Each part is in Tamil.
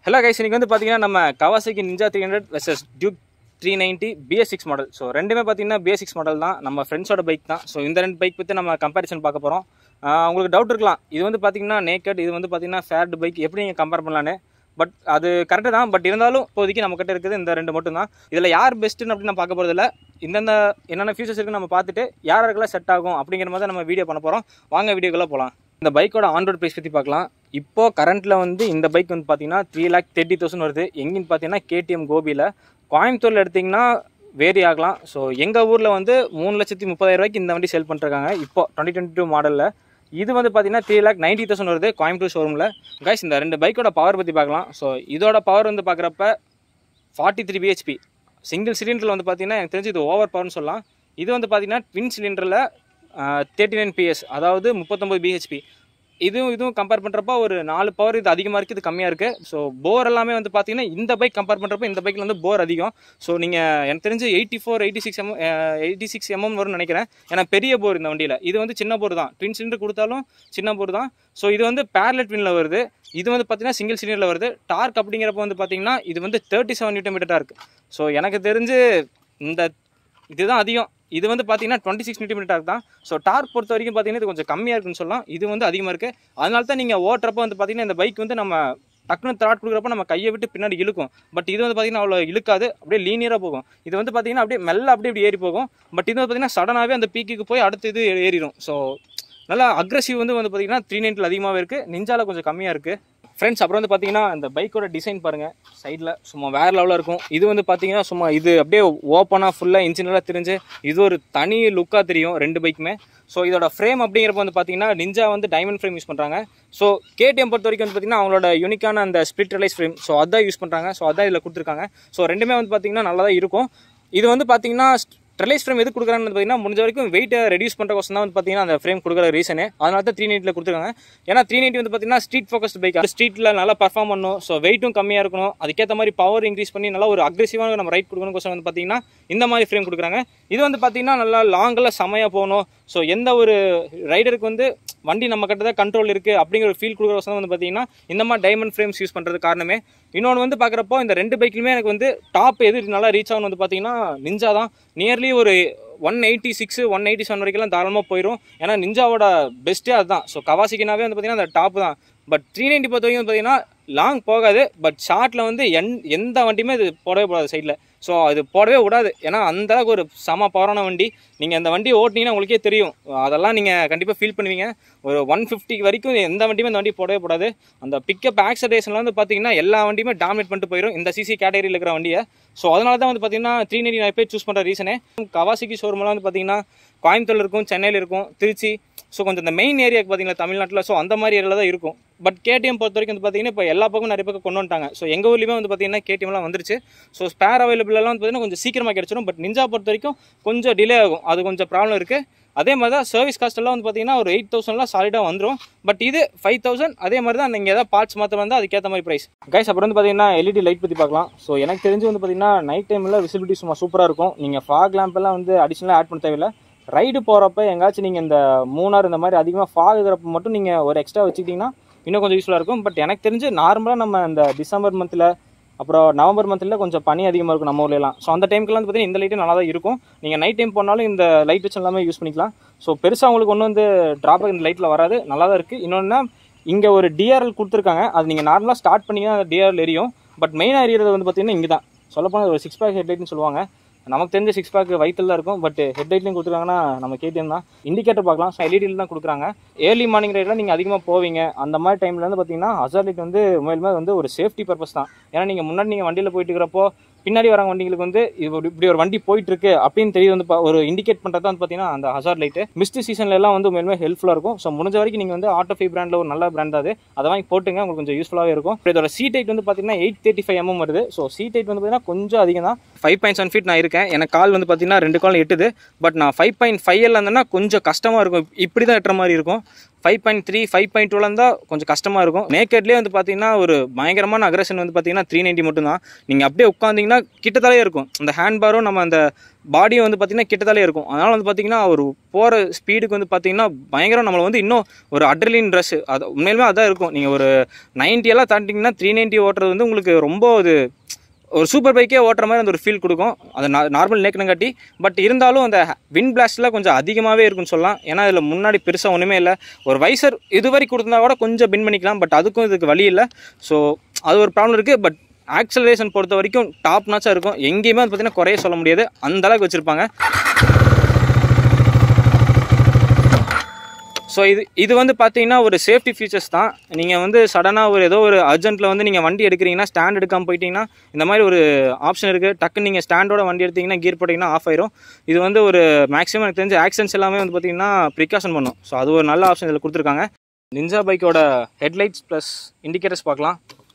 ஹலோ கைஸ் இன்னைக்கு வந்து பார்த்தீங்கன்னா நம்ம Kawasaki Ninja three hundred versus Duke three ninety BS six model so ரெண்டுமே பார்த்தீங்கன்னா பிஎஸ் சிக்ஸ் மாடல் தான் நம்ம ஃப்ரெண்ட்ஸோட பைக் தான் ஸோ இந்த ரெண்டு பைக் பற்றி நம்ம கம்பேரிசன் பார்க்க போகிறோம் உங்களுக்கு டவுட் இருக்கலாம் இது வந்து பார்த்தீங்கன்னா நேக்கட் இது வந்து பார்த்தீங்கன்னா ஃபேர்டு பைக் எப்படி நீங்கள் கம்பேர் பண்ணலான்னு பட் அது கரெக்டு தான் பட் இருந்தாலும் இப்போதைக்கு நம்ம கிட்ட இருக்குது இந்த ரெண்டு மட்டும் தான் இதில் யார் பெஸ்ட்டுன்னு அப்படின்னு நான் பார்க்க போகிறதில்ல இந்தந்த என்னென்ன ஃபியூச்சர்ஸ் இருக்குன்னு நம்ம பார்த்துட்டு யார் யாருக்கெல்லாம் செட் ஆகும் அப்படிங்கிற மாதிரி தான் நம்ம வீடியோ பண்ண போகிறோம் வாங்க வீடியோக்குள்ளே போகலாம் இந்த பைக்கோட ஆன் ரோட் ப்ரைஸ் பற்றி பார்க்கலாம் இப்போ கரண்ட்டில் வந்து இந்த பைக் வந்து பார்த்தீங்கன்னா த்ரீ லேக் தேர்ட்டி தௌசண்ட் வருது எங்கேன்னு பார்த்தீங்கன்னா கேடிஎம் கோபியில் கோயம்புத்தூரில் எடுத்திங்கன்னா வேரி ஆகலாம் ஸோ எங்கள் ஊரில் வந்து மூணு லட்சத்தி முப்பதாயிரம் ரூபாய்க்கு இந்த வண்டி சேல் பண்ணிருக்காங்க இப்போ டுவெண்ட்டி டுவெண்ட்டி டூ மாடலில் இது வந்து பார்த்தீங்கன்னா த்ரீ லேக் நைன்ட்டி தௌசண்ட் வருது கோயம்புத்தூர் ஷோரூமில் கைஸ் இந்த ரெண்டு பைக்கோட பவர் பற்றி பார்க்கலாம் ஸோ இதோட பவர் வந்து பார்க்குறப்ப ஃபார்ட்டி த்ரீ பிஹெச்பி சிங்கிள் சிலிண்டரில் வந்து பார்த்தீங்கன்னா எனக்கு தெரிஞ்சு இது ஓவர் பவர்னு சொல்லலாம் இது வந்து பார்த்தீங்கன்னா ட்வின் சிலிண்டரில் தேர்ட்டி நைன் பிஎஸ் அதாவது முப்பத்தொம்பது பிஹெச்பி இதுவும் இதுவும் கம்பேர் பண்ணுறப்ப ஒரு நாலு பவர் இது அதிகமாக இருக்குது இது கம்மியாக இருக்குது ஸோ போர் எல்லாமே வந்து பார்த்தீங்கன்னா இந்த பைக் கம்பேர் பண்ணுறப்ப இந்த பைக்கில் வந்து போர் அதிகம் ஸோ நீங்கள் எனக்கு தெரிஞ்சு eighty four eighty six M eighty six MM வரும்னு நினைக்கிறேன் ஏன்னா பெரிய போர் இந்த வண்டியில் இது வந்து சின்ன போர் தான் ட்வின் சிலிண்டர் கொடுத்தாலும் சின்ன போர் தான் ஸோ இது வந்து பேரலட் ட்வினில் வருது இது வந்து பார்த்தீங்கன்னா சிங்கிள் சிலிண்டரில் வருது டார்க் அப்படிங்கிறப்ப வந்து பார்த்தீங்கன்னா இது வந்து thirty seven newton metre torque so எனக்கு தெரிஞ்சு இந்த இதுதான் அதிகம் இது வந்து பார்த்தீங்கன்னா டுவெண்ட்டி சிக்ஸ் மீட்டர் டார்க் தான் ஸோ டார்க் பொறுத்த வரைக்கும் பார்த்தீங்கன்னா இது கொஞ்சம் கம்மியாக இருக்குன்னு சொல்லலாம் இது வந்து அதிகமாக இருக்குது அதனால தான் நீங்கள் ஓட்டுறப்ப வந்து பார்த்தீங்கன்னா இந்த பைக் வந்து நம்ம டக்குனு த்ராட் கொடுக்குறப்ப நம்ம கையை விட்டு பின்னாடி இழுக்கும் பட் இது வந்து பார்த்தீங்கன்னா அவ்வளோ இழுக்காது அப்படியே லீனியராக போகும் இது வந்து பார்த்தீங்கன்னா அப்படியே மெல்ல அப்படியே இப்படி ஏறி போகும் பட் இது வந்து பார்த்தீங்கன்னா சடனாகவே அந்த பீக்குக்கு போய் அடுத்த இது ஏறிடும் ஸோ நல்லா அக்ரஸிவ் வந்து வந்து பார்த்தீங்கன்னா த்ரீ நைன்ட்டில் அதிகமாகவே இருக்குது நிஞ்சால கொஞ்சம் கம்மியாக இருக்குது ஃப்ரெண்ட்ஸ் அப்புறம் வந்து பார்த்தீங்கன்னா இந்த பைக்கோட டிசைன் பாருங்கள் சைடில் சும்மா வேறு லெவலில் இருக்கும் இது வந்து பார்த்தீங்கன்னா சும்மா இது அப்படியே ஓப்பனாக ஃபுல்லாக இன்ஜினெல்லாம் தெரிஞ்சு இது ஒரு தனி லுக்காக தெரியும் ரெண்டு பைக்குமே ஸோ இதோட ஃப்ரேம் அப்படிங்கிறப்ப வந்து பார்த்தீங்கன்னா நிஞ்சா வந்து டைமண்ட் ஃப்ரேம் யூஸ் பண்ணுறாங்க ஸோ கேடிஎம் பொறுத்த வரைக்கும் வந்து பார்த்தீங்கன்னா அவங்களோட யூனிக்கான அந்த ஸ்பிளிட் ரிலைஸ் ஃப்ரேம் ஸோ அதான் யூஸ் பண்ணுறாங்க ஸோ அதான் இதில் கொடுத்துருக்காங்க ஸோ ரெண்டுமே வந்து பார்த்தீங்கன்னா நல்லா தான் இருக்கும் இது வந்து பார்த்தீங்கன்னா ட்ரெலைஸ் ஃப்ரேம் எது கொடுக்குறாங்கன்னு பார்த்தீங்கன்னா முடிஞ்ச வரைக்கும் வெயிட்டை ரெடியூஸ் பண்ணுற கோசம் தான் வந்து பார்த்தீங்கன்னா அந்த ஃப்ரேம் கொடுக்குற ரீசனே அதனால தான் த்ரீ நைட்டில் கொடுத்துருக்காங்க ஏன்னா த்ரீ நைன்ட்டி வந்து பார்த்தீங்கன்னா ஸ்ட்ரீட் ஃபோக்கஸ்ட் பைக் ஸ்ட்ரீட்டில் நல்லா பர்ஃபார்ம் பண்ணணும் ஸோ வெயிட்டும் கம்மியாக இருக்கணும் அதுக்கேற்ற மாதிரி பவர் இன்க்ரீஸ் பண்ணி நல்லா ஒரு அக்ரெசிவான நம்ம ரைட் கொடுக்கணும் கோசம் வந்து பார்த்தீங்கன்னா இந்த மாதிரி ஃப்ரேம் கொடுக்குறாங்க இது வந்து பார்த்தீங்கன்னா நல்லா லாங்கில் செமையாக போகணும் ஸோ எந்த ஒரு ரைடருக்கு வந்து வண்டி நம்ம கிட்ட தான் கண்ட்ரோல் இருக்குது அப்படிங்கிற ஒரு ஃபீல் கொடுக்குற வசம் வந்து பார்த்தீங்கன்னா இந்த மாதிரி டைமண்ட் ஃப்ரேம்ஸ் யூஸ் பண்ணுறது காரணமே இன்னொன்று வந்து பார்க்குறப்போ இந்த ரெண்டு பைக்லையுமே எனக்கு வந்து டாப் எது நல்லா ரீச் ஆகணும் வந்து பார்த்தீங்கன்னா நிஞ்சா தான் நியர்லி ஒரு one eighty six one eighty seven வரைக்கும்லாம் தாராளமாக போயிடும் ஏன்னா நிஞ்சாவோட பெஸ்ட்டே அதுதான் ஸோ கவாசிக்கினாவே வந்து பார்த்தீங்கன்னா அந்த டாப் தான் பட் த்ரீ நைன்ட்டி பொறுத்த வரைக்கும் பார்த்தீங்கன்னா லாங் போகாது பட் ஷார்ட்டில் வந்து என் எந்த வண்டியுமே இது போடவே போடாது சைடில் ஸோ அது போடவே விடாது ஏன்னா அந்த அளவுக்கு ஒரு சம பவரான வண்டி நீங்கள் அந்த வண்டி ஓட்டினீங்கன்னா உங்களுக்கே தெரியும் அதெல்லாம் நீங்கள் கண்டிப்பாக ஃபீல் பண்ணுவீங்க ஒரு ஒன் ஃபிஃப்டி வரைக்கும் எந்த வண்டியுமே இந்த வண்டி போடவே போடாது அந்த பிக்கப் ஆக்சலேஷனில் வந்து பார்த்தீங்கன்னா எல்லா வண்டியுமே டாமினேட் பண்ணிட்டு போயிடும் இந்த சிசி கேட்டகரியில் இருக்கிற வண்டியை ஸோ அதனால தான் வந்து பார்த்தீங்கன்னா த்ரீ நைன்டி நான் போய் சூஸ் பண்ணுற ரீசனே கவாசிக்கு ஷோரூம்லாம் வந்து பார்த்தீங்கன்னா கோயம்புத்தூர் இருக்கும் சென்னையில் இருக்கும் திருச்சி ஸோ கொஞ்சம் இந்த மெயின் ஏரியாவுக்கு பார்த்தீங்கன்னா தமிழ்நாட்டில் ஸோ அந்த மாதிரி ஏரியாவில் தான் இருக்கும் பட் கேடிஎம் பொறுத்த வரைக்கும் வந்து பார்த்தீங்கன்னா இப்போ எல்லா பக்கமும் நிறைய பக்கம் கொண்டு வந்துட்டாங்க ஸோ எங்கள் ஊர்லேயுமே வந்து பார்த்தீங்கன்னா கேடிஎம்லாம் வந்துருச்சு ஸோ ஸ்பேர் அவைலபிளெலாம் வந்து பார்த்தீங்கன்னா கொஞ்சம் சீக்கிரமாக கிடச்சிடும் பட் நிஞ்சா பொறுத்த வரைக்கும் கொஞ்சம் டிலே ஆகும் அது கொஞ்சம் ப்ராப்ளம் இருக்குது அதே மாதிரி தான் சர்வீஸ் காஸ்ட் எல்லாம் வந்து பார்த்தீங்கன்னா ஒரு எயிட் தௌசண்ட்லாம் சாலிடாக வந்துடும் பட் இது ஃபைவ் தௌசண்ட் அதே மாதிரி தான் நீங்கள் ஏதாவது பார்ட்ஸ் மாற்ற வந்தால் அதுக்கேற்ற மாதிரி ப்ரைஸ் கைஸ் அப்புறம் வந்து பார்த்தீங்கன்னா எல்இடி லைட் பற்றி பார்க்கலாம் ஸோ எனக்கு தெரிஞ்சு வந்து பார்த்தீங்கன்னா நைட் டைமில் விசிபிலிட்டி சும்மா சூப்பராக இருக்கும் நீங்கள் ஃபாக் லேம்ப் எல்லாம் வந்து அடிஷ்னலாக ஆட் பண்ண தேவையில்லை ரைடு போகிறப்ப எங்காச்சும் நீங்கள் இந்த மூணார் இந்த மாதிரி அதிகமாக ஃபாக் இருக்கிறப்ப மட்டும் நீங்கள் ஒரு எக்ஸ்ட்ரா வச்சுக்கிட்டிங்கன்னா இன்னும் கொஞ்சம் யூஸ்ஃபுல்லாக இருக்கும் பட் எனக்கு தெரிஞ்சு நார்மலாக நம்ம இந்த டிசம்பர் மந்தில் அப்புறம் நவம்பர் மந்தில் கொஞ்சம் பனி அதிகமாக இருக்கும் நம்ம ஊர்லலாம் ஸோ அந்த டைம்க்குலாம் வந்து பார்த்தீங்கன்னா இந்த லைட்டு நல்லா தான் இருக்கும் நீங்கள் நைட் டைம் போனாலும் இந்த லைட் வச்சு எல்லாமே யூஸ் பண்ணிக்கலாம் ஸோ பெருசாக உங்களுக்கு ஒன்றும் வந்து ட்ராபேக் இந்த லைட்டில் வராது நல்லா தான் இருக்குது இன்னொன்று இங்கே ஒரு டிஆர்எல் கொடுத்துருக்காங்க அது நீங்கள் நார்மலாக ஸ்டார்ட் பண்ணிங்கன்னா அந்த டிஆர்எல் எரியும் பட் மெயினாக எரியறது வந்து பார்த்தீங்கன்னா இங்கே தான் சொல்லப்போனால் ஒரு சிக்ஸ் பேக் ஹெட்லைட்னு சொல்லுவாங்க நமக்கு தெரிஞ்ச சிக்ஸ் பேக் வயிற்றில் தான் இருக்கும் பட் ஹெட்லைட்லையும் கொடுத்துருக்காங்கன்னா நம்ம கேடிஎம் தான் இண்டிகேட்டர் பார்க்கலாம் ஸோ எல்இடியில் தான் கொடுக்குறாங்க ஏர்லி மார்னிங் ரைடில் நீங்கள் அதிகமாக போவீங்க அந்த மாதிரி டைமில் வந்து பார்த்தீங்கன்னா ஹசார் லைட் வந்து உண்மையிலுமே வந்து ஒரு சேஃப்டி பர்பஸ் தான் ஏன்னா நீங்கள் முன்னாடி நீங்கள் வண்டியில் போயிட்டு இருக்கிறப்போ பின்னாடி வராங்க வண்டிகளுக்கு வந்து இது ஒரு இப்படி ஒரு வண்டி போயிட்டு இருக்கு அப்படின்னு தெரியுது வந்து பா- ஒரு இண்டிகேட் பண்ணுறது வந்து பார்த்தீங்கன்னா அந்த ஹசார் லைட்டு மிஸ்ட் சீசன்ல எல்லாம் வந்து உண்மையிலுமே ஹெல்ப்ஃபுல்லாக இருக்கும் ஸோ முடிஞ்ச வரைக்கும் நீங்கள் வந்து ஆட்டோ ஃபை பிராண்டில் ஒரு நல்ல பிராண்ட் அது அதை வாங்கி போட்டுங்க உங்களுக்கு கொஞ்சம் யூஸ்ஃபுல்லாகவே இருக்கும் இப்போ இதோட சீட் ஹைட் வந்து பார்த்தீங்கன்னா எயிட் தேர்ட்டி ஃபைவ் எம்எம் வருது ஸோ சீட் ஹைட் வந்து பார்த்தீங்கன்னா கொஞ்சம் அதிகம் தான் ஃபைவ் பாயிண்ட் செவன் ஃபீட் நான் இருக்கேன் எனக்கு கால் வந்து பார்த்தீங்கன்னா ரெண்டு கால் எட்டுது பட் நான் ஃபைவ் பாயிண்ட் ஃபைவ் இருந்தேன்னா கொஞ்சம் கஷ்டமாக இருக்கும் இப்படி தான் எட்டுற மாதிரி இருக்கும் five point three five point டூவில் இருந்தால் கொஞ்சம் கஷ்டமாக இருக்கும் நேக்கட்லேயே வந்து பார்த்தீங்கன்னா ஒரு பயங்கரமான அக்ரஷன் வந்து பார்த்தீங்கன்னா த்ரீ நைன்ட்டி மட்டும் தான் நீங்கள் அப்படியே உட்காந்தீங்கன்னா பார்த்தீங்கன்னா கிட்டத்தாலே இருக்கும் இந்த ஹேண்ட் பாரும் நம்ம அந்த பாடியும் வந்து பார்த்தீங்கன்னா கிட்டத்தாலே இருக்கும் அதனால் வந்து பார்த்தீங்கன்னா ஒரு போகிற ஸ்பீடுக்கு வந்து பார்த்தீங்கன்னா பயங்கரம் நம்மளை வந்து இன்னும் ஒரு அட்ரலின் ரஷ் அது உண்மையிலுமே அதான் இருக்கும் நீங்கள் ஒரு 90 எல்லாம் தாண்டிங்கன்னா த்ரீ நைன்ட்டி ஓட்டுறது வந்து உங்களுக்கு ரொம்ப ஒரு ஒரு சூப்பர் பைக்கே ஓட்டுற மாதிரி அந்த ஒரு ஃபீல் கொடுக்கும் அது நார்மல் நேக்கனங்காட்டி பட் இருந்தாலும் அந்த வின் பிளாஸ்ட்லாம் கொஞ்சம் அதிகமாகவே இருக்குன்னு சொல்லலாம் ஏன்னா இதில் முன்னாடி பெருசாக ஒன்றுமே இல்லை ஒரு வைசர் இது வரைக்கும் கொடுத்தா கூட கொஞ்சம் பின் பண்ணிக்கலாம் பட் அதுக்கும் இதுக்கு வழி இல்லை ஸோ அது ஒரு ப்ராப்ளம் இருக்குது பட் ஆக்சலரேஷன் பொறுத்த வரைக்கும் டாப் நாச்சாக இருக்கும் எங்கேயுமே வந்து பார்த்தீங்கன்னா குறைய சொல்ல முடியாது அந்த அளவுக்கு வச்சுருப்பாங்க ஸோ இது இது வந்து பார்த்தீங்கன்னா ஒரு சேஃப்டி ஃபீச்சர்ஸ் தான் நீங்கள் வந்து சடனாக ஒரு ஏதோ ஒரு அர்ஜென்ட்டில் வந்து நீங்கள் வண்டி எடுக்கிறீங்கன்னா ஸ்டாண்ட் எடுக்காமல் போயிட்டீங்கன்னா இந்த மாதிரி ஒரு ஆப்ஷன் இருக்குது டக்குன்னு நீங்கள் ஸ்டாண்டோட வண்டி எடுத்தீங்கன்னா கீர் போட்டிங்கன்னா ஆஃப் ஆயிரும் இது வந்து ஒரு மேக்ஸிமம் எனக்கு தெரிஞ்ச ஆக்ஷன்ஸ் எல்லாமே வந்து பார்த்தீங்கன்னா ப்ரிகாஷன் பண்ணும் ஸோ அது ஒரு நல்ல ஆப்ஷன் இதில் கொடுத்துருக்காங்க நிஞ்சா பைக்கோட ஹெட்லைட்ஸ் ப்ளஸ் இண்டிகேட்டர்ஸ் பார்க்கலாம்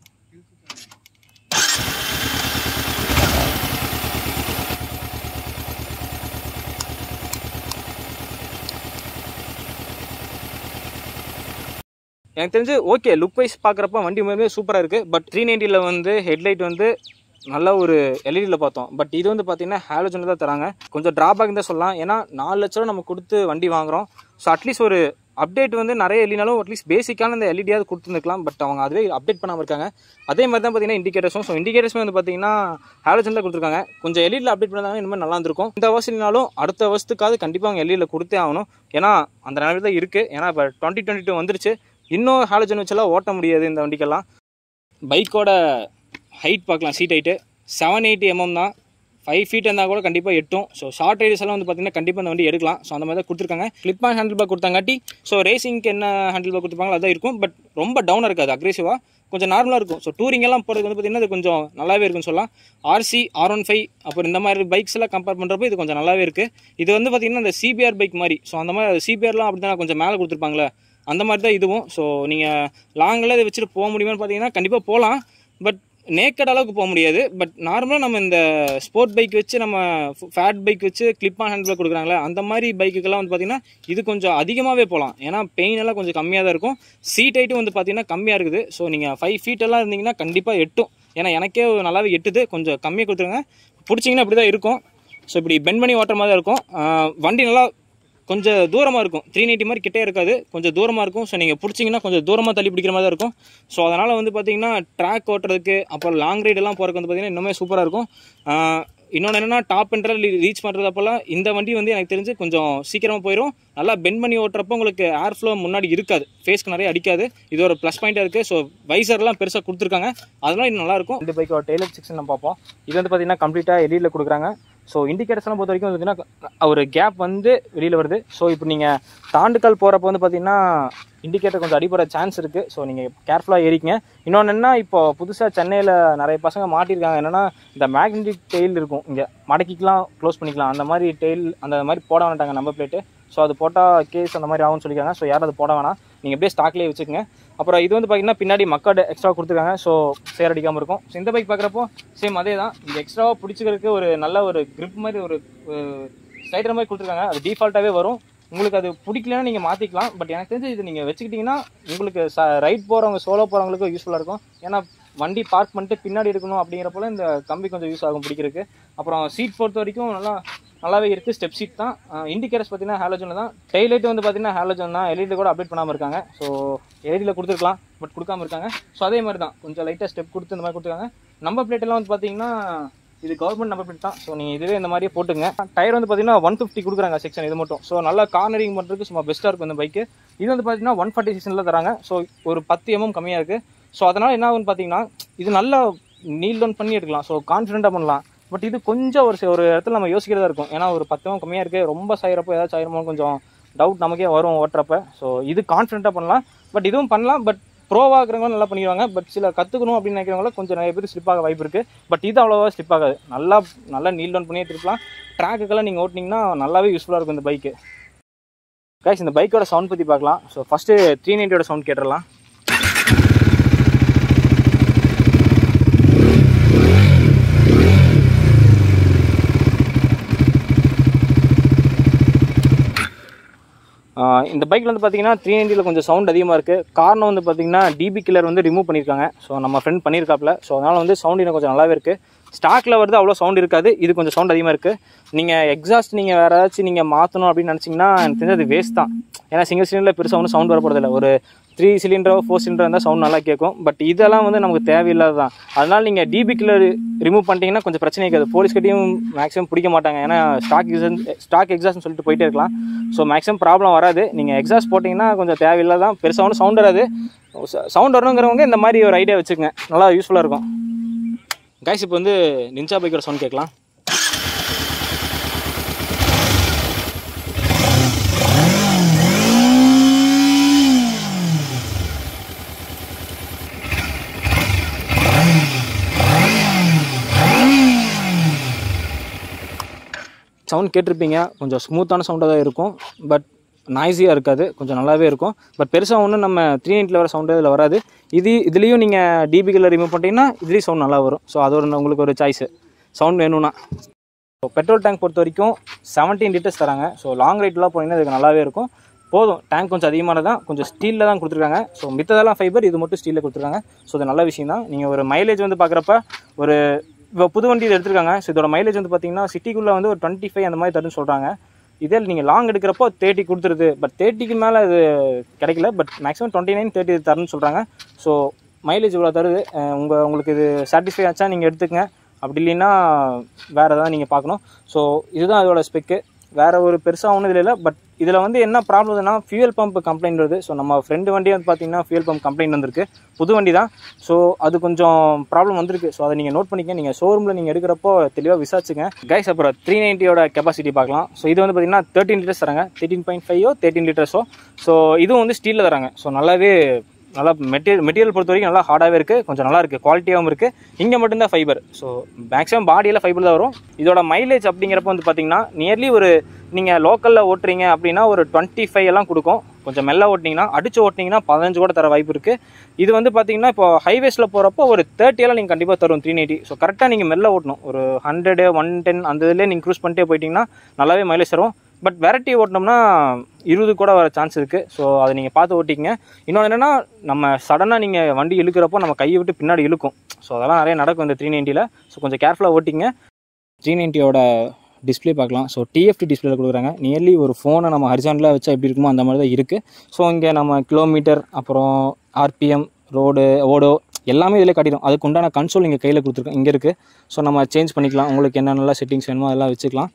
எனக்கு தெரிஞ்சு ஓகே லுக் வைஸ் பார்க்குறப்ப வண்டி உண்மையுமே சூப்பராக இருக்குது பட் த்ரீ நைன்ட்டியில் வந்து ஹெட்லைட் வந்து நல்ல ஒரு எல்இடியில் பார்த்தோம் பட் இது வந்து பார்த்தீங்கன்னா ஹாலோஜனில் தான் தராங்க கொஞ்சம் ட்ராபேக் தான் சொல்லலாம் ஏன்னா நாலு லட்ச ரூபா நம்ம கொடுத்து வண்டி வாங்குறோம் ஸோ அட்லீஸ்ட் ஒரு அப்டேட் வந்து நிறைய இல்லைனாலும் அட்லீஸ்ட் பேசிக்கான இந்த எல்இடியாவது கொடுத்துருந்துக்கலாம் பட் அவங்க அதுவே அப்டேட் பண்ணாமல் இருக்காங்க அதே மாதிரி தான் பார்த்தீங்கன்னா இண்டிகேட்டர்ஸும் ஸோ இண்டிகேட்டர்ஸும் வந்து பார்த்தீங்கன்னா ஹாலோஜனில் கொடுத்துருக்காங்க கொஞ்சம் எல்இடியில் அப்டேட் பண்ணாங்க இன்னும் நல்லா இருந்திருக்கும் இந்த வருஷம்னாலும் அடுத்த வருஷத்துக்காவது கண்டிப்பாக அவங்க எல்இடியில் கொடுத்தே ஆகணும் ஏன்னா அந்த நிலைமை தான் இருக்குது ஏன்னா இப்போ டுவெண்ட்டி டுவெண்ட்டி டூ வந்துருச்சு இன்னும் ஹாலோஜன் வச்செல்லாம் ஓட்ட முடியாது இந்த வண்டிக்கெல்லாம் பைக்கோட ஹைட் பார்க்கலாம் seat height seven eighty MM தான் ஃபைவ் ஃபீட் இருந்தால் கூட கண்டிப்பாக எட்டும் ஸோ ஷார்ட் ரைடர்ஸ் எல்லாம் வந்து பார்த்தீங்கன்னா கண்டிப்பாக இந்த வண்டி எடுக்கலாம் ஸோ அந்த மாதிரி தான் கொடுத்துருக்காங்க கிளிப் ஆன் ஹேண்டில் பேக் கொடுத்தாங்காட்டி ஸோ ரேசிங்க்கு என்ன ஹேண்டில் பேக் கொடுத்துருப்பாங்களோ அதான் இருக்கும் பட் ரொம்ப டவுனாக இருக்காது அக்ரெசிவாக கொஞ்சம் நார்மலாக இருக்கும் ஸோ டூரிங் எல்லாம் போகிறதுக்கு வந்து பார்த்தீங்கன்னா இது கொஞ்சம் நல்லாவே இருக்குன்னு சொல்லலாம் ஆர்சி ஆர் ஒன் ஃபைவ் அப்புறம் இந்த மாதிரி பைக்ஸ் எல்லாம் கம்பேர் பண்ணுறப்போ இது கொஞ்சம் நல்லாவே இருக்குது இது வந்து பார்த்தீங்கன்னா இந்த சிபிஆர் பைக் மாதிரி ஸோ அந்த மாதிரி சிபிஆர்லாம் அப்படி தான் கொஞ்சம் மேலே கொடுத்துருப்பாங்களே அந்த மாதிரி தான் இதுவும் ஸோ நீங்கள் லாங்கில் இதை வச்சுட்டு போக முடியுமான்னு பார்த்தீங்கன்னா கண்டிப்பாக போகலாம் பட் நேக்கட் அளவுக்கு போக முடியாது பட் நார்மலாக நம்ம இந்த ஸ்போர்ட் பைக் வச்சு நம்ம ஃபேட் பைக் வச்சு கிளிப் ஆன் ஹேண்டில் கொடுக்குறாங்களே அந்த மாதிரி பைக்குக்கெல்லாம் வந்து பார்த்தீங்கன்னா இது கொஞ்சம் அதிகமாகவே போகலாம் ஏன்னா பெயின் எல்லாம் கொஞ்சம் கம்மியாக தான் இருக்கும் சீட் ஹைட்டும் வந்து பார்த்தீங்கன்னா கம்மியாக இருக்குது ஸோ நீங்கள் ஃபைவ் ஃபீட் எல்லாம் இருந்தீங்கன்னா கண்டிப்பாக எட்டும் ஏன்னா எனக்கே நல்லாவே எட்டுது கொஞ்சம் கம்மியாக கொடுத்துருங்க பிடிச்சிங்கன்னா இப்படி தான் இருக்கும் ஸோ இப்படி பெண்ட் பண்ணி ஓட்டுற மாதிரி தான் இருக்கும் ஆஹ் வண்டி நல்லா கொஞ்சம் தூரமாக இருக்கும் த்ரீ நைன்ட்டி மாதிரி கிட்டே இருக்காது கொஞ்சம் தூரமாக இருக்கும் ஸோ நீங்கள் பிடிச்சிங்கன்னா கொஞ்சம் தூரமாக தள்ளி பிடிக்கிற மாதிரி தான் இருக்கும் ஸோ அதனால் வந்து பார்த்தீங்கன்னா ட்ராக் ஓட்டுறதுக்கு அப்புறம் லாங் ரைடெல்லாம் போகிறதுக்கு வந்து பார்த்தீங்கன்னா இன்னுமே சூப்பராக இருக்கும் இன்னொன்று என்னென்னா டாப் என்ட்ரல் ரீச் பண்ணுறதப்பெல்லாம் இந்த வண்டி வந்து எனக்கு தெரிஞ்சு கொஞ்சம் சீக்கிரமாக போயிடும் நல்லா பெண்ட் பண்ணி ஓட்டுறப்போ உங்களுக்கு ஏர் ஃப்ளோ முன்னாடி இருக்காது ஃபேஸ்க்கு நிறைய அடிக்காது இது ஒரு ப்ளஸ் பாயிண்ட்டாக இருக்குது ஸோ வைசர்லாம் பெருசாக கொடுத்துருக்காங்க அதெல்லாம் இன்னும் நல்லாயிருக்கும் இந்த பைக்கோட டெய்லர் செக்ஷன் நம்ம பார்ப்போம் இது வந்து பார்த்தீங்கன்னா கம்ப்ளீட்டாக எல்இடியில் கொடுக்குறாங்க ஸோ இண்டிகேட்டர்ஸ்லாம் பொறுத்த வரைக்கும் பார்த்தீங்கன்னா ஒரு கேப் வந்து வெளியில் வருது ஸோ இப்போ நீங்கள் தாண்டுக்கல் போகிறப்ப வந்து பார்த்தீங்கன்னா இண்டிகேட்டர் கொஞ்சம் அடிபட சான்ஸ் இருக்குது ஸோ நீங்கள் கேர்ஃபுல்லாக ஏறிக்கங்க இன்னொன்று என்ன இப்போ புதுசாக சென்னையில் நிறைய பசங்க மாட்டியிருக்காங்க என்னென்னா இந்த மேக்னெட்டிக் டெயில் இருக்கும் இங்கே மடக்கிக்கலாம் க்ளோஸ் பண்ணிக்கலாம் அந்த மாதிரி டெயில் அந்த மாதிரி போட வேண்டாங்க நம்பர் பிளேட்டு ஸோ அது போட்டால் கேஸ் அந்த மாதிரி ஆகும்னு சொல்லியிருக்காங்க ஸோ யாரும் அது போட வேணாம் நீங்கள் அப்படியே ஸ்டாக்லேயே வச்சுக்கோங்க அப்புறம் இது வந்து பார்த்தீங்கன்னா பின்னாடி மக்கள் எக்ஸ்ட்ரா கொடுத்துருக்காங்க ஸோ சேர் அடிக்காமல் இருக்கும் ஸோ இந்த பைக் பார்க்குறப்போ சேம் அதே தான் இந்த எக்ஸ்ட்ராவாக பிடிச்சிக்கிறதுக்கு ஒரு நல்ல ஒரு grip மாதிரி ஒரு ஸ்லைடர் மாதிரி கொடுத்துருக்காங்க அது டிஃபால்ட்டாகவே வரும் உங்களுக்கு அது பிடிக்கலன்னா நீங்கள் மாற்றிக்கலாம் பட் எனக்கு தெரிஞ்சு இது நீங்கள் வச்சுக்கிட்டிங்கன்னா உங்களுக்கு ச ரைட் போகிறவங்க சோலோ போகிறவங்களுக்கு யூஸ்ஃபுல்லாக இருக்கும் ஏன்னா வண்டி பார்க் பண்ணிட்டு பின்னாடி இருக்கணும் அப்படிங்கிறப்போல இந்த கம்பி கொஞ்சம் யூஸ் ஆகும் பிடிக்கிறதுக்கு அப்புறம் சீட் பொறுத்த வரைக்கும் நல்லா நல்லாவே இருக்குது ஸ்டெப் சீட் தான் இண்டிகேட்டர்ஸ் பார்த்தீங்கன்னா ஹேலோஜன் தான் டெய்லைட் வந்து பார்த்தீங்கன்னா ஹேலோஜன் தான் எல்இடி கூட அப்டேட் பண்ணாமல் இருக்காங்க ஸோ எல்இடியில் கொடுத்துருக்கலாம் பட் கொடுக்காம இருக்காங்க ஸோ அதே மாதிரி தான் கொஞ்சம் லைட்டாக ஸ்டெப் கொடுத்து இந்த மாதிரி கொடுத்துருக்காங்க நம்பர் பிளேட் எல்லாம் வந்து பார்த்தீங்கன்னா இது கவர்மெண்ட் நம்பர் பிளேட் தான் ஸோ நீங்கள் இதுவே இந்த மாதிரியே போட்டுங்க டயர் வந்து பார்த்தீங்கன்னா ஒன் ஃபிஃப்டி கொடுக்குறாங்க செக்ஷன் இது மட்டும் ஸோ நல்லா கார்னரிங் பண்ணுறதுக்கு சும்மா பெஸ்ட்டாக இருக்கும் இந்த பைக்கு இது வந்து பார்த்தீங்கன்னா ஒன் ஃபார்ட்டி செக்ஷனில் தராங்க ஸோ ஒரு பத்து எம்எம் கம்மியாக இருக்குது ஸோ அதனால் என்ன ஆகும்னு பார்த்தீங்கன்னா இது நல்லா நீல் டவுன் பண்ணி எடுக்கலாம் ஸோ கான்ஃபிடென்ட்டாக பண்ணலாம் பட் இது கொஞ்சம் ஒரு சி- ஒரு இடத்துல நம்ம யோசிக்கிறதா இருக்கும் ஏன்னா ஒரு பத்து எம்எம் கம்மியாக இருக்குது ரொம்ப சாயிரப்போ ஏதாச்சும் ஆயிருமோ கொஞ்சம் டவுட் நமக்கே வரும் ஓட்டுறப்ப ஸோ இது கான்ஃபிடென்ட்டாக பண்ணலாம் பட் இதுவும் பண்ணலாம் பட் ப்ரோவாக இருக்கிறவங்க நல்லா பண்ணிடுவாங்க பட் சில கற்றுக்கணும் அப்படின்னு நினைக்கிறவங்கள கொஞ்சம் நிறைய பேர் ஸ்லிப் ஆக வாய்ப்பு இருக்குது பட் இது அவ்வளோவா ஸ்லிப் ஆகாது நல்லா நல்லா நீல் டவுன் பண்ணியே திருப்பலாம் ட்ராக்குக்கெல்லாம் நீங்கள் ஓட்டினீங்கன்னா நல்லாவே யூஸ்ஃபுல்லாக இருக்கும் இந்த பைக்கு கைஸ் இந்த பைக்கோட சவுண்ட் பற்றி பார்க்கலாம் ஸோ ஃபஸ்ட்டு த்ரீ நைன்ட்டியோட சவுண்ட் கேட்டுடலாம் ஆஹ் இந்த பைக்கில் வந்து பார்த்தீங்கன்னா த்ரீ நைன்ட்டியில் கொஞ்சம் சவுண்ட் அதிகமாக இருக்குது காரணம் வந்து பார்த்தீங்கன்னா டிபி கில்லர் வந்து ரிமூவ் பண்ணியிருக்காங்க ஸோ நம்ம ஃப்ரெண்ட் பண்ணியிருக்காப்புல ஸோ அதனால் வந்து சவுண்ட் இன்னும் கொஞ்சம் நல்லாவே இருக்குது ஸ்டாக்கில் வருது அவ்வளோ சவுண்ட் இருக்காது இது கொஞ்சம் சவுண்ட் அதிகமாக இருக்குது நீங்கள் எக்ஸாஸ்ட் நீங்கள் வேறு ஏதாச்சும் நீங்கள் மாற்றணும் அப்படின்னு நினச்சிங்கன்னா எனக்கு தெரிஞ்சு அது வேஸ்ட் தான் ஏன்னா சிங்கிள் சிலிண்டரில் பெருசாக ஒன்றும் சவுண்ட் வரப்போறதில்ல ஒரு த்ரீ சிலிண்டரோ ஃபோர் சிலிண்டர் இருந்தால் சவுண்ட் நல்லா கேட்கும் பட் இதெல்லாம் வந்து நமக்கு தேவையில்லாத தான் அதனால நீங்கள் டிபி கில்லர் ரிமூவ் பண்ணிட்டீங்கன்னா கொஞ்சம் பிரச்சனை இருக்காது போலீஸ் கட்டியும் மேக்ஸிமம் பிடிக்க மாட்டாங்க ஏன்னா ஸ்டாக் ஸ்டாக் எக்ஸாஸ்ட்னு சொல்லிட்டு போயிட்டே இருக்கலாம் ஸோ மேக்ஸிமம் ப்ராப்ளம் வராது நீங்கள் எக்ஸாஸ்ட் போட்டிங்கன்னா கொஞ்சம் தேவையில்லாதான் பெருசாக ஒன்றும் சவுண்ட் வராது சவுண்ட் வரணுங்கிறவங்க இந்த மாதிரி ஒரு ஐடியா வச்சுக்கோங்க நல்லா யூஸ்ஃபுல்லாக இருக்கும் கைஸ் இப்போ வந்து நிஞ்சா பைக்கோட சவுண்ட் கேட்கலாம் சவுண்ட் கேட்டிருப்பீங்க கொஞ்சம் ஸ்மூத்தான சவுண்டாக தான் இருக்கும் பட் நாய்ஸியாக இருக்காது கொஞ்சம் நல்லாவே இருக்கும் பட் பெருசாக ஒன்றும் நம்ம த்ரீ நைன்ட்டில் வர சவுண்டு இதில் வராது இது இதுலேயும் நீங்கள் டிபிகளில் ரிமூவ் பண்ணிட்டீங்கன்னா இதுலேயும் சவுண்ட் நல்லா வரும் ஸோ அது ஒரு உங்களுக்கு ஒரு சாய்ஸு சவுண்ட் வேணும்னா ஸோ பெட்ரோல் டேங்க் பொறுத்த வரைக்கும் செவன்டீன் லிட்டர்ஸ் தராங்க ஸோ லாங் ரைட்லாம் போனீங்கன்னா இதுக்கு நல்லாவே இருக்கும் போதும் டேங்க் கொஞ்சம் அதிகமானது தான் கொஞ்சம் ஸ்டீலில் தான் கொடுத்துருக்காங்க ஸோ மித்ததெல்லாம் ஃபைபர் இது மட்டும் ஸ்டீலில் கொடுத்துருக்காங்க ஸோ இது நல்ல விஷயம் தான் நீங்கள் ஒரு மைலேஜ் வந்து பார்க்குறப்ப ஒரு இப்போ புது வண்டி இது எடுத்திருக்காங்க ஸோ இதோட மைலேஜ் வந்து பார்த்தீங்கன்னா சிட்டிக்குள்ளே வந்து ஒரு டுவெண்ட்டி ஃபைவ் அந்த மாதிரி தருன்னு சொல்கிறாங்க இதே நீங்கள் லாங் எடுக்கிறப்போ தேர்ட்டி கொடுத்துருது பட் தேர்ட்டிக்கு மேலே அது கிடைக்கல but maximum twenty nine thirty தருன்னு சொல்கிறாங்க ஸோ மைலேஜ் இவ்வளோ தருது உங்கள் உங்களுக்கு இது சாட்டிஸ்ஃபை ஆச்சா நீங்கள் எடுத்துக்கங்க அப்படி இல்லைன்னா வேறு ஏதாவது நீங்கள் பார்க்கணும் ஸோ இதுதான் அதோட ஸ்பெக்கு வேறு ஒரு பெருசாக ஒன்றும் இதில் இல்லை பட் இதில் வந்து என்ன ப்ராப்ளம்னா ஃபியூயல் பம்ப் கம்ப்ளைண்ட் வருது ஸோ நம்ம ஃப்ரெண்டு வண்டி வந்து பார்த்தீங்கன்னா ஃபியூயல் பம்ப் கம்ப்ளைண்ட் வந்திருக்கு புது வண்டி தான் ஸோ அது கொஞ்சம் ப்ராப்ளம் வந்திருக்கு ஸோ அதை நீங்கள் நோட் பண்ணிக்க நீங்கள் ஷோரூமில் நீங்கள் எடுக்கிறப்போ தெளிவாக விசாரிச்சுங்க கைஸ் அப்புறம் த்ரீ நைன்ட்டியோட கெப்பாசிட்டி பார்க்கலாம் ஸோ இது வந்து பார்த்தீங்கன்னா தேர்ட்டின் லிட்டர்ஸ் தராங்க தேர்ட்டின் பாயிண்ட் ஃபைவோ தேர்ட்டின் லிட்டர்ஸோ ஸோ இதுவும் வந்து ஸ்டீலில் தராங்க ஸோ நல்லாவே நல்லா மெட்டீரியல் மெட்டீரியல் பொறுத்த வரைக்கும் நல்லா ஹார்டாகவே இருக்குது கொஞ்சம் நல்லா இருக்குது குவாலிட்டியாகவும் இருக்குது இங்கே மட்டும்தான் ஃபைபர் ஸோ மேக்ஸிமம் பாடியெல்லாம் ஃபைபர் தான் வரும் இதோட மைலேஜ் அப்படிங்கிறப்ப வந்து பார்த்தீங்கன்னா நியர்லி ஒரு நீங்கள் லோக்கலில் ஓட்டுறீங்க அப்படின்னா ஒரு டுவெண்ட்டி ஃபைவ் எல்லாம் கொடுக்கும் கொஞ்சம் மெல்ல ஓட்டினீங்கன்னா அடிச்சு ஓட்டினீங்கன்னா பதினஞ்சு கூட தர வாய்ப்பு இருக்குது இது வந்து பார்த்தீங்கன்னா இப்போ ஹைவேஸில் போகிறப்போ ஒரு தேர்ட்டியெல்லாம் நீங்கள் கண்டிப்பாக தரும் த்ரீ எயிட்டி ஸோ கரெக்டாக நீங்கள் மெல்ல ஓட்டணும் ஒரு ஹண்ட்ரடு ஒன் டென் அந்த இதிலே நீங்கள் க்ரூஸ் பண்ணிட்டே போயிட்டீங்கன்னா நல்லாவே மைலேஜ் தரும் பட் வெரைட்டி ஓட்டினோம்னா இருபது கூட வர சான்ஸ் இருக்குது ஸோ அதை நீங்கள் பார்த்து ஓட்டிங்க இன்னொன்று என்னென்னா நம்ம சடனாக நீங்கள் வண்டி இழுக்கிறப்போ நம்ம கையை விட்டு பின்னாடி இழுக்கும் ஸோ அதெல்லாம் நிறைய நடக்கும் இந்த த்ரீ நைன்ட்டியில் ஸோ கொஞ்சம் கேர்ஃபுல்லாக ஓட்டிங்க த்ரீ நைன்ட்டியோட டிஸ்பிளே பார்க்கலாம் ஸோ டிஎஃப்டி டிஸ்பிளேல கொடுக்குறாங்க நியர்லி ஒரு ஃபோனை நம்ம ஹரிசானில் வச்சா எப்படி இருக்குமோ அந்த மாதிரி தான் இருக்குது ஸோ இங்கே நம்ம கிலோமீட்டர் அப்புறம் ஆர்பிஎம் ரோடு ஓடோ எல்லாமே இதில் காட்டிடும் அதுக்கு உண்டான கன்சோல் இங்கே கையில் கொடுத்துருக்கோம் இங்கே இருக்குது ஸோ நம்ம சேஞ்ச் பண்ணிக்கலாம் உங்களுக்கு என்னென்னலாம் செட்டிங்ஸ் வேணுமோ அதெல்லாம் வச்சுக்கலாம்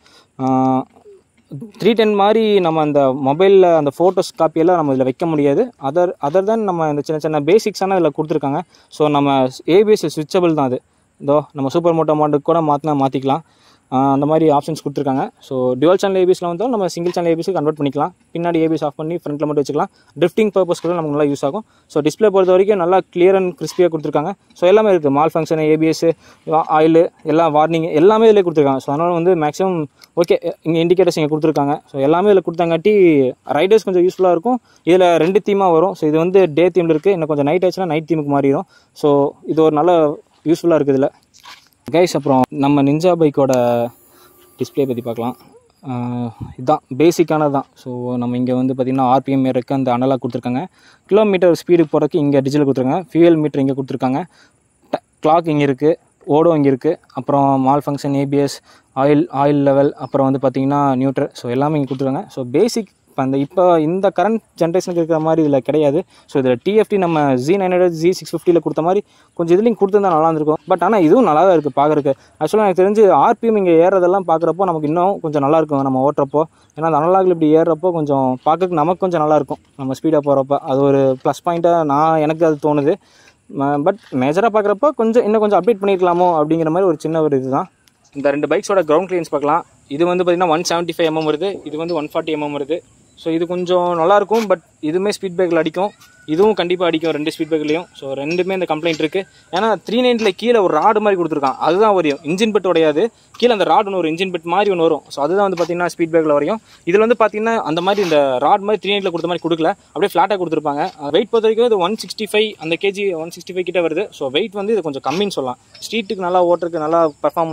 த்ரீ டென் மாதிரி நம்ம அந்த மொபைலில் அந்த ஃபோட்டோஸ் காப்பியெல்லாம் நம்ம இதில் வைக்க முடியாது அதர் அதர் தென் நம்ம இந்த சின்ன சின்ன பேசிக்ஸான இதில் கொடுத்துருக்காங்க ஸோ நம்ம ஏபிஎஸ் ஸ்விட்சபிள் தான் அது இதோ நம்ம சூப்பர் மோட்டோ மாட்டுக்கு கூட மாற்றினா மாற்றிக்கலாம் அந்த மாதிரி ஆப்ஷன்ஸ் கொடுத்துருக்காங்க ஸோ டுவல் சேனல் ஏபிஎஸ்ல வந்தாலும் நம்ம சிங்கிள் சேனல் ஏபிஎஸ்க்கு கன்வெர்ட் பண்ணிக்கலாம் பின்னாடி ஏபிஎஸ் ஆஃப் பண்ணி ஃப்ரண்ட்டில் மட்டும் வச்சுக்கலாம் ட்ரிஃப்டிங் பர்பஸ் கூட நமக்கு நல்லா யூஸ் ஆகும் ஸோ டிஸ்பிளே பொறுத்த வரைக்கும் நல்லா கிளியர் அண்ட் கிறிஸ்பியாக கொடுத்துருக்காங்க ஸோ எல்லாமே இருக்குது மால் ஃபங்க்ஷன் ஏபிஎஸ் ஆயில் எல்லாம் வார்னிங் எல்லாமே இதில் கொடுத்துருக்காங்க ஸோ அதனால் வந்து மேக்ஸிமம் ஓகே இங்கே இண்டிகேட்டர்ஸ் இங்கே கொடுத்துருக்காங்க ஸோ எல்லாமே இதில் கொடுத்தாங்காட்டி ரைடர்ஸ் கொஞ்சம் யூஸ்ஃபுல்லாக இருக்கும் இதில் ரெண்டு தீமாக வரும் ஸோ இது வந்து டே தீமில் இருக்குது இன்னும் கொஞ்சம் நைட் ஆச்சுன்னா நைட் தீமுக்கு மாறிடும் ஸோ இது ஒரு நல்ல யூஸ்ஃபுல்லாக இருக்குது இதில் கைஸ் அப்புறம் நம்ம நிஞ்சா பைக்கோட டிஸ்பிளே பற்றி பார்க்கலாம் ஆஹ் இதுதான் பேசிக்கானது தான் ஸோ நம்ம இங்கே வந்து பார்த்திங்கன்னா ஆர்பிஎம் இருக்குது அந்த அனலாக கொடுத்துருக்காங்க கிலோமீட்டர் ஸ்பீடு போகிறதுக்கு இங்கே டிஜிட்டல் கொடுத்துருக்காங்க ஃபியூயல் மீட்டர் இங்கே கொடுத்துருக்காங்க கிளாக் இங்கே இருக்குது ஓடோ இங்கே இருக்குது அப்புறம் malfunction ABS oil oil level அப்புறம் வந்து பார்த்திங்கன்னா நியூட்ரல் ஸோ எல்லாமே இங்கே கொடுத்துருக்காங்க ஸோ பேசிக் இப்போ அந்த இப்போ இந்த கரண்ட் ஜென்ரேஷனுக்கு இருக்கிற மாதிரி இதில் கிடையாது ஸோ இதில் டிஎஃப்டி நம்ம G nine hundred G six ஃபிஃப்டியில் கொடுத்த மாதிரி கொஞ்சம் இதுலையும் கொடுத்துருந்தா நல்லா இருந்திருக்கும் பட் ஆனால் இதுவும் நல்லா தான் இருக்குது பார்க்குறக்கு ஆக்சுவலாக எனக்கு தெரிஞ்சு ஆர்பிஎம் இங்கே ஏறதெல்லாம் பார்க்குறப்போ நமக்கு இன்னும் கொஞ்சம் நல்லா இருக்கும் நம்ம ஓட்டுறப்போ ஏன்னா அந்த அனலாகில் இப்படி ஏறுறப்போ கொஞ்சம் பார்க்கறதுக்கு நமக்கு கொஞ்சம் நல்லா இருக்கும் நம்ம ஸ்பீடாக போகிறப்ப அது ஒரு ப்ளஸ் பாயிண்ட்டாக நான் எனக்கு அது தோணுது பட் மேஜராக பார்க்குறப்போ கொஞ்சம் இன்னும் கொஞ்சம் அப்டேட் பண்ணியிருக்கலாமோ அப்படிங்கிற மாதிரி ஒரு சின்ன ஒரு இதுதான் இந்த ரெண்டு பைக்ஸோட கிரவுண்ட் கிளியன்ஸ் பார்க்கலாம் இது வந்து பார்த்திங்கன்னா ஒன் செவன்ட்டி ஃபைவ் எம்எம் வருது இது வந்து ஒன் ஃபார்ட்டி எம்எம் வருது ஸோ இது கொஞ்சம் நல்லாயிருக்கும் பட் இதுவுமே ஸ்பீட் பிரேக்கில் அடிக்கும் இதுவும் கண்டிப்பாக அடிக்கும் ரெண்டு ஸ்பீட் பிரேக்லையும் ஸோ ரெண்டுமே இந்த கம்ப்ளைண்ட் இருக்குது ஏன்னா த்ரீ நைன்ட்டில் கீழே ஒரு ராடு மாதிரி கொடுத்துருக்கான் அதுதான் வரையும் இன்ஜின் பெட் உடையாது கீழே அந்த ராடு ஒன்று ஒரு இன்ஜின் பெட் மாதிரி ஒன்று வரும் ஸோ அதுதான் வந்து பார்த்தீங்கன்னா ஸ்பீட் பிரேக்கில் வரையும் இதில் வந்து பார்த்தீங்கன்னா அந்த மாதிரி இந்த ராட் மாதிரி த்ரீ நைன்ட்டில் கொடுத்த மாதிரி கொடுக்கல அப்படியே ஃப்ளாட்டாக கொடுத்துருப்பாங்க வெயிட் பொறுத்த வரைக்கும் இது ஒன் சிக்ஸ்டி ஃபைவ் அந்த கேஜி ஒன் சிக்ஸ்டி ஃபைவ் கிட்ட வருது ஸோ வெயிட் வந்து இது கொஞ்சம் கம்மின்னு சொல்லலாம் ஸ்ட்ரீட்டுக்கு நல்லா ஓட்டுறதுக்கு நல்லா பெர்ஃபார்ம் பண்ணும்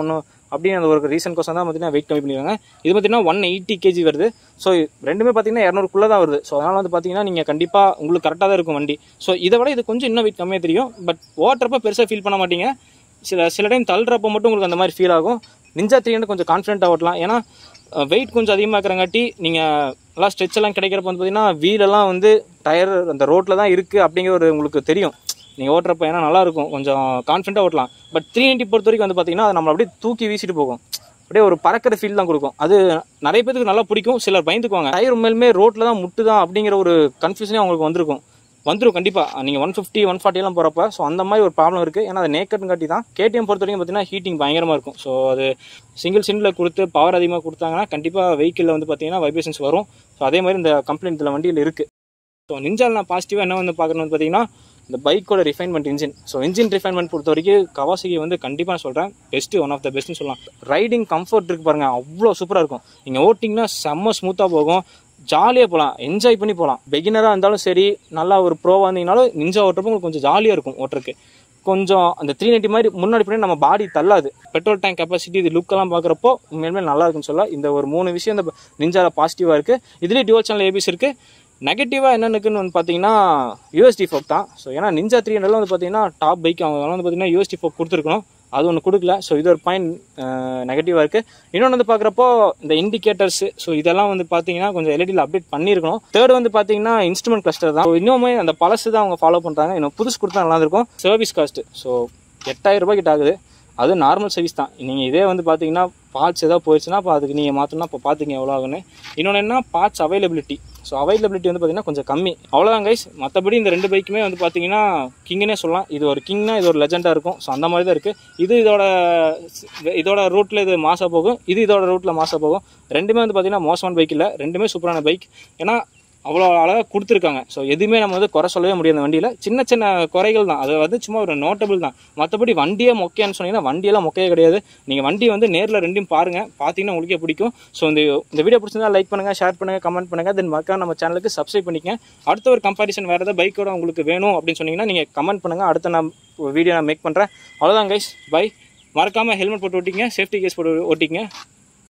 அப்படின்னு அந்த ஒரு ரீசன் கோசம் தான் பார்த்தீங்கன்னா வெயிட் கம்மி பண்ணிருக்காங்க இது பார்த்தீங்கன்னா ஒன் எயிட்டி கேஜி வருது ஸோ ரெண்டுமே பார்த்தீங்கன்னா இரநூறுக்குள்ளே தான் வருது ஸோ அதனால் வந்து பார்த்தீங்கன்னா நீங்கள் கண்டிப்பாக உங்களுக்கு கரெக்டாக தான் இருக்கும் வண்டி ஸோ இதை விட இது கொஞ்சம் இன்னும் வெயிட் கம்மியாக தெரியும் பட் ஓட்டுறப்ப பெருசாக ஃபீல் பண்ண மாட்டீங்க சில சில டைம் தள்ளுறப்ப மட்டும் உங்களுக்கு அந்த மாதிரி ஃபீல் ஆகும் நிஞ்சா த்ரீ கொஞ்சம் கான்ஃபிடென்ட்டாக ஓட்டலாம் ஏன்னா வெயிட் கொஞ்சம் அதிகமாக இருக்கிறங்காட்டி நீங்கள் நல்லா ஸ்ட்ரெச் எல்லாம் கிடைக்கிறப்ப வந்து பார்த்தீங்கன்னா வீலெல்லாம் வந்து டயர் அந்த ரோட்டில் தான் இருக்குது அப்படிங்கிற ஒரு உங்களுக்கு தெரியும் நீங்கள் ஓட்டுறப்ப ஏன்னா நல்லா இருக்கும் கொஞ்சம் கான்ஃபிடென்ட்டாக ஓட்டலாம் பட் த்ரீ நைன்ட்டி பொறுத்த வரைக்கும் வந்து பார்த்தீங்கன்னா அது நம்மளை அப்படியே தூக்கி வீசிட்டு போகும் அப்படியே ஒரு பறக்கிற ஃபீல் தான் கொடுக்கும் அது நிறைய பேருக்கு நல்லா பிடிக்கும் சிலர் பயந்துக்குவாங்க டயர் உண்மையிலுமே ரோட்டில் தான் முட்டுதான் அப்படிங்கிற ஒரு கன்ஃபியூஷனே அவங்களுக்கு வந்திருக்கும் வந்துடும் கண்டிப்பாக நீங்கள் ஒன் ஃபிஃப்டி ஒன் ஃபார்ட்டிலாம் போகிறப்ப ஸோ அந்த மாதிரி ஒரு ப்ராப்ளம் இருக்குது ஏன்னா அது நேக்கட்னு காட்டி தான் கேடிஎம் பொறுத்த வரைக்கும் பார்த்தீங்கன்னா ஹீட்டிங் பயங்கரமாக இருக்கும் ஸோ அது சிங்கிள் சின்னில் கொடுத்து பவர் அதிகமாக கொடுத்தாங்கன்னா கண்டிப்பாக வெஹிக்கிளில் வந்து பார்த்தீங்கன்னா வைப்ரேஷன்ஸ் வரும் ஸோ அதே மாதிரி இந்த கம்ப்ளைண்ட் இதில் வண்டியில் இருக்குது ஸோ நிஞ்சால் நான் பாசிட்டிவாக என்ன வந்து பார்க்கணும்னு பார்த்தீங்கன்னா இந்த பைக்கோட refinement engine so engine refinement பொறுத்த வரைக்கும் கவாசிகி வந்து கண்டிப்பாக நான் சொல்கிறேன் பெஸ்ட்டு ஒன் ஆஃப் த பெஸ்ட்னு சொல்லலாம் ரைடிங் கம்ஃபர்ட் இருக்கு பாருங்க அவ்வளோ சூப்பராக இருக்கும் நீங்கள் ஓட்டிங்கன்னா செம்ம ஸ்மூத்தாக போகும் ஜாலியாக போகலாம் என்ஜாய் பண்ணி போகலாம் பெகினராக இருந்தாலும் சரி நல்லா ஒரு ப்ரோவாக இருந்தீங்கனாலும் நிஞ்சா ஓட்டுறப்போ உங்களுக்கு கொஞ்சம் ஜாலியாக இருக்கும் ஓட்டுறதுக்கு கொஞ்சம் அந்த த்ரீ நைன்ட்டி மாதிரி முன்னாடி பின்னாடி நம்ம பாடி தள்ளாது பெட்ரோல் டேங்க் கெப்பாசிட்டி இது லுக்கெல்லாம் பார்க்குறப்போ உண்மையுமே நல்லா இருக்குன்னு சொல்லலாம் இந்த ஒரு மூணு விஷயம் இந்த நிஞ்சால பாசிட்டிவாக இருக்குது இதுலேயே டியூவல் சேனல் ஏபிஎஸ் இருக்குது நெகட்டிவாக என்னென்னுக்குன்னு வந்து பார்த்தீங்கன்னா யூஎஸ்டி ஃபோக் தான் ஸோ ஏன்னா நிஞ்சா த்ரீ ஹண்ட்ரட்லாம் வந்து பார்த்தீங்கன்னா டாப் பைக் அவங்க வந்து பார்த்தீங்கன்னா யூஎஸ்டி ஃபோக் கொடுத்துருக்கணும் அது ஒன்று கொடுக்கல ஸோ இது ஒரு பாயிண்ட் நெகட்டிவாக இருக்குது இன்னொன்று வந்து பார்க்குறப்போ இந்த இண்டிகேட்டர்ஸ் ஸோ இதெல்லாம் வந்து பார்த்தீங்கன்னா கொஞ்சம் எல்இடியில் அப்டேட் பண்ணியிருக்கணும் தேர்ட் வந்து பார்த்தீங்கன்னா இன்ஸ்ட்ருமெண்ட் கிளஸ்டர் தான் So, இன்னுமே அந்த பழசு தான் அவங்க ஃபாலோ பண்ணுறாங்க இன்னும் புதுசு கொடுத்தா நல்லா இருக்கும் சர்வீஸ் காஸ்ட்டு ஸோ எட்டாயிரம் ரூபாய் கிட்ட ஆகுது அது நார்மல் சர்வீஸ் தான் நீங்கள் இதே வந்து பார்த்தீங்கன்னா பார்ட்ஸ் ஏதாவது போயிடுச்சுன்னா அப்போ அதுக்கு நீங்கள் மாற்றணும்னா இப்போ பார்த்துங்க எவ்வளோ ஆகுன்னு இன்னொன்று என்ன பார்ட்ஸ் அவைலபிலிட்டி ஸோ அவைலபிலிட்டி வந்து பார்த்தீங்கன்னா கொஞ்சம் கம்மி அவ்வளோதான் கைஸ் மற்றபடி இந்த ரெண்டு பைக்குமே வந்து பார்த்தீங்கன்னா கிங்னே சொல்லலாம் இது ஒரு கிங்னா இது ஒரு லெஜெண்டாக இருக்கும் ஸோ அந்த மாதிரி தான் இருக்குது இது இதோட இதோட ரூட்டில் இது மாசாக போகும் இது இதோட ரூட்டில் மாசாக போகும் ரெண்டுமே வந்து பார்த்தீங்கன்னா மோசமான பைக் இல்லை ரெண்டுமே சூப்பரான பைக் ஏன்னா அவ்வளோ அழகாக கொடுத்துருக்காங்க ஸோ எதுவுமே நம்ம வந்து குறை சொல்லவே முடியாது அந்த வண்டியில் சின்ன சின்ன குறைகள் தான் அது வந்து சும்மா ஒரு நோட்டபிள் தான் மற்றபடி வண்டியே மொக்கையான்னு சொன்னீங்கன்னா வண்டியெல்லாம் மொக்கையே கிடையாது நீங்கள் வண்டி வந்து நேரில் ரெண்டையும் பாருங்கள் பார்த்தீங்கன்னா உங்களுக்கே பிடிக்கும் ஸோ இந்த இந்த வீடியோ பிடிச்சிருந்தா லைக் பண்ணுங்கள் ஷேர் பண்ணுங்கள் கமெண்ட் பண்ணுங்கள் தென் மறக்காம நம்ம சேனலுக்கு சப்ஸ்கிரைப் பண்ணிக்கங்க அடுத்த ஒரு கம்பாரிசன் வேறு ஏதாவது பைக்கோட உங்களுக்கு வேணும் அப்படின்னு சொன்னீங்கன்னா நீங்கள் கமெண்ட் பண்ணுங்கள் அடுத்த நான் வீடியோ நான் மேக் பண்ணுறேன் அவ்வளோதான் கைஸ் பை மறக்காமல் ஹெல்மெட் போட்டு ஓட்டிங்க சேஃப்டி கேஸ் போட்டு ஓட்டிங்க